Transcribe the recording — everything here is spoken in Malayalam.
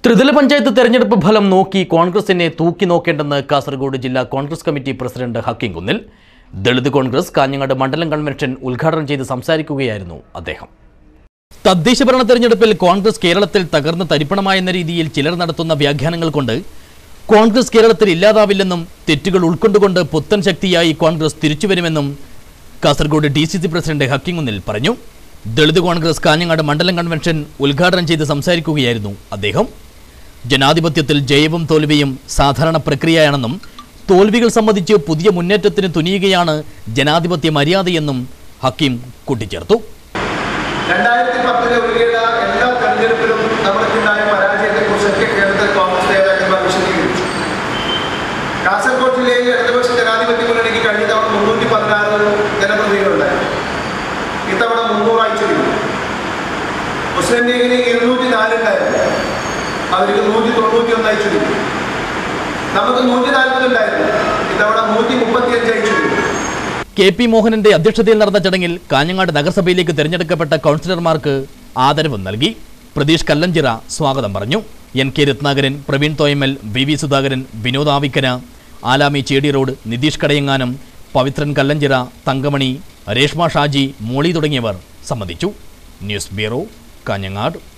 ത്രിതല പഞ്ചായത്ത് തെരഞ്ഞെടുപ്പ് ഫലം നോക്കി കോൺഗ്രസിനെ തൂക്കി നോക്കേണ്ടെന്ന് കാസർഗോഡ് ജില്ലാ കോൺഗ്രസ് കമ്മിറ്റി പ്രസിഡന്റ് ഹക്കിം കുന്നിൽ ദളിത് കോൺഗ്രസ് കാഞ്ഞങ്ങാട് മണ്ഡലം കൺവെൻഷൻ ഉദ്ഘാടനം ചെയ്ത് സംസാരിക്കുകയായിരുന്നു അദ്ദേഹം തദ്ദേശഭരണ തെരഞ്ഞെടുപ്പിൽ കോൺഗ്രസ് കേരളത്തിൽ തകർന്ന് തരിപ്പണമായെന്ന രീതിയിൽ ചിലർ നടത്തുന്ന വ്യാഖ്യാനങ്ങൾ കൊണ്ട് കോൺഗ്രസ് കേരളത്തിൽ ഇല്ലാതാവില്ലെന്നും തെറ്റുകൾ ഉൾക്കൊണ്ടുകൊണ്ട് പുത്തൻ ശക്തിയായി കോൺഗ്രസ് തിരിച്ചുവരുമെന്നും Kasaragod D C C president ഹക്കിങ്ങുന്നിൽ പറഞ്ഞു ദളിത് കോൺഗ്രസ് കാഞ്ഞങ്ങാട് മണ്ഡലം കൺവെൻഷൻ ഉദ്ഘാടനം ചെയ്ത് സംസാരിക്കുകയായിരുന്നു അദ്ദേഹം ജനാധിപത്യത്തിൽ ജയവും തോൽവിയും സാധാരണ പ്രക്രിയയാണെന്നും തോൽവികൾ സംബന്ധിച്ച് പുതിയ മുന്നേറ്റത്തിന് തുനിയുകയാണ് ജനാധിപത്യ മര്യാദയെന്നും ഹക്കീം കൂട്ടിച്ചേർത്തു രണ്ടായിരത്തി പത്തിലെ ഒഴികെയുള്ള എല്ലാ തെരഞ്ഞെടുപ്പിലും നമ്മൾക്കുണ്ടായ പരാജയത്തെക്കുറിച്ചൊക്കെ കേരളത്തിൽ കോൺഗ്രസ് നേതാക്കന്മാർ വിശദീകരിച്ചു കാസർഗോഡ് ജില്ലയിൽ ഇടതുപക്ഷ ജനാധിപത്യ മുന്നണിക്ക് കഴിഞ്ഞ തവണ മുന്നൂറ്റി പതിനാറ് ജനപ്രതിനിധികളുണ്ടായി ഇത്തവണ മുന്നൂറായി ചുരുങ്ങി മുസ്ലിം ലീഗിന് ഇരുന്നൂറ്റി നാലുണ്ടായിരുന്നു അവർക്ക് നൂറ്റി തൊണ്ണൂറ്റി ഒന്നായി ചുരുങ്ങി നമുക്ക് നൂറ്റി നാൽപ്പത് ഉണ്ടായിരുന്നു ഇത്തവണ നൂറ്റി മുപ്പത്തിയഞ്ചായി ചുരുങ്ങി കെ പി മോഹനന്റെ അധ്യക്ഷതയിൽ നടന്ന ചടങ്ങിൽ കാഞ്ഞങ്ങാട് നഗരസഭയിലേക്ക് തിരഞ്ഞെടുക്കപ്പെട്ട കൗൺസിലർമാർക്ക് ആദരവ് നൽകി പ്രതീഷ് കല്ലഞ്ചിറ സ്വാഗതം പറഞ്ഞു N K Ratnakaran Praveen Thoyamal V V Sudhakaran Vinod Avikkara Alami ചേടി റോഡ് നിതീഷ് കടയങ്ങാനം പവിത്രൻ കല്ലഞ്ചിറ തങ്കമണി രേഷ്മ ഷാജി മോളി തുടങ്ങിയവർ സംബന്ധിച്ചു ന്യൂസ് ബ്യൂറോ കാഞ്ഞങ്ങാട്